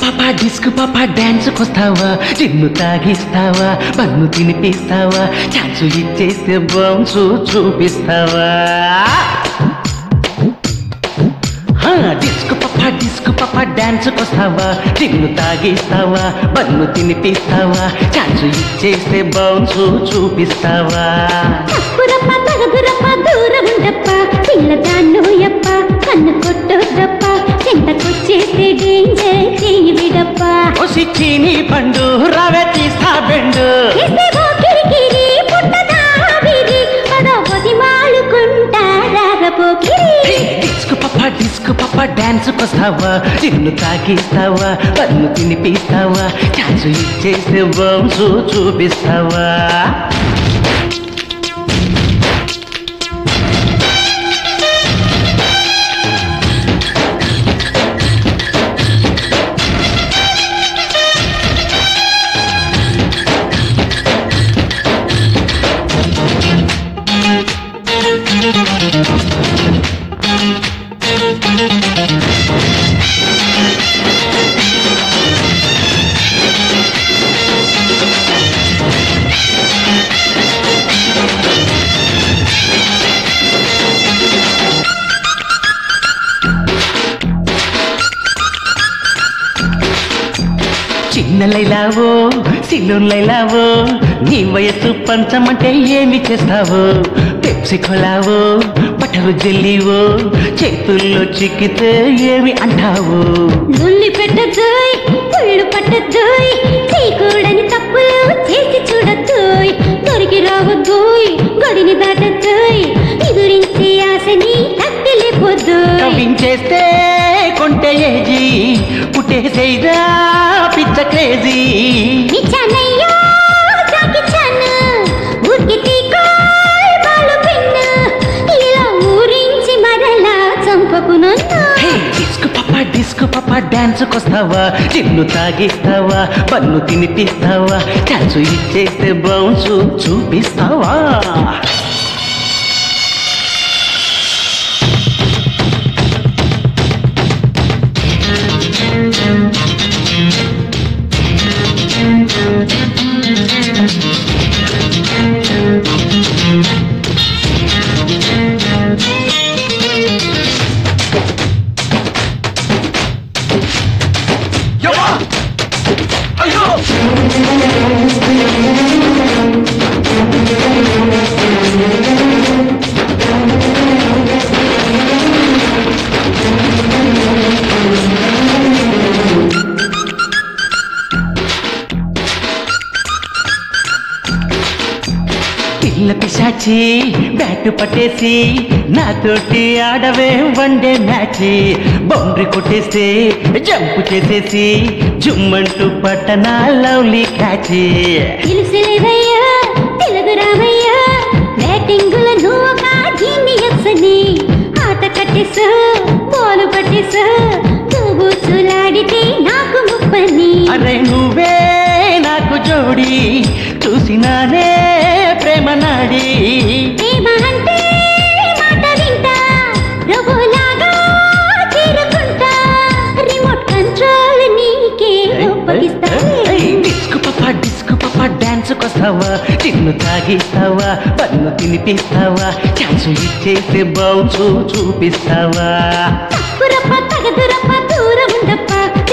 పాప డిస్క్ పాప డాన్స్ కొస్తావా జిన్ను తాగిస్తావా బన్ను తినిపిస్తావా ఛాన్స్ ఇచ్చేస్తే బౌన్స్ చూపిస్తావా హా, డిస్క్ పప్ప డిస్క్ పప్ప డాన్స్ కొస్తావా జిన్ను తాగిస్తావా బన్ను తినిపిస్తావా ఛాన్స్ ఇచ్చేస్తే బౌన్స్ చూపిస్తావా తప్పురప్ప తగదురప్ప దూరముండప్ప పిల్లదాన్ను యప్ప కన్ను కొట్టొద్దప్ప చెంతకొచ్చేస్తే డేంజర్ చెయ్యి విడప్ప ఒసి చీని పండు రవె తీస్తా బెండు చేస్తే ఓ కిరికిరి పుట్టదా విరి పదవది మాలుకుంటారా పోకిరి డిస్క్ పప్ప డిస్క్ పప్ప డాన్స్ కొస్తావా నిన్ను తాకిస్తావా పన్ను తినిపిస్తావా ఛాన్స్ ఇచ్చేస్తే బౌన్స్ చూపిస్తావా చిన్న లైలావో సిల్లు లైలావో నీ వయస్సు పంచమంటే ఏమి చేస్తావో పెప్సి కొలావో బటరు జల్లివో చేతుల్లో చిక్కితే ఏమి అంటావు నుల్లి పెట్టద్దోయ్ పుళ్ళు పట్టద్దోయ్ చేయకూడని తప్పులు చేసి చూడద్దోయ్ దొరికి రావద్దోయ్ గడిని దాటద్దోయ్ ఎదురించే ఆశని తగ్గలేపోద్దోయ్ కవించేస్తే కొంటే ఏజీ పుట్టేసేదా పిచ్చ క్రేజీ నిచ్చానయ్యో జాకిచాను ఊరికి తీకోయ్ బాలు పిన్న ఇలా ఊరించి మరలా చంపకు నన్ను హే, డిస్క్ పప్ప డిస్క్ పప్ప డాన్స్ కొస్తావా చిన్ను తాగిస్తావా పన్ను తినిపిస్తావా ఛాన్స్ ఇచ్చేస్తే బౌన్స్ చూపిస్తావా పిల్ల పిశాచి బ్యాట్ పట్టేసి నాతోటి ఆడవే వన్డే మ్యాచ్ బౌండరీ కొట్టేస్తే జంప్ చేసేసి జుమ్మంటూ పట్టనా లవ్లీ క్యాచ్ తెలుసులేవయ్యా తెలుగు రామయ్యా బ్యాటింగుల నువ్వు ఒక జీనియస్ అని ఆట కట్టేసా బాలు పట్టేసా నువ్వు చులాడితే నాకు ముప్పని అరే నువ్వే నాకు జోడి చూసినానే ప్రేమ నాడి ప్రేమ అంటే మాట వింటా రోబోలాగా చేరుకుంటా రిమోట్ కంట్రోల్ నీకే ఒప్పగిస్తా డిస్కు పప్ప డిస్కు పప్ప డాన్స్ కొస్తావా చిన్ను తాగిస్తావా పన్ను తినిపిస్తావా ఛాన్స్ ఇచ్చేస్తే బౌన్స్ చూపిస్తావా తప్పురప్ప తగదురప్ప దూరం ఉండప్ప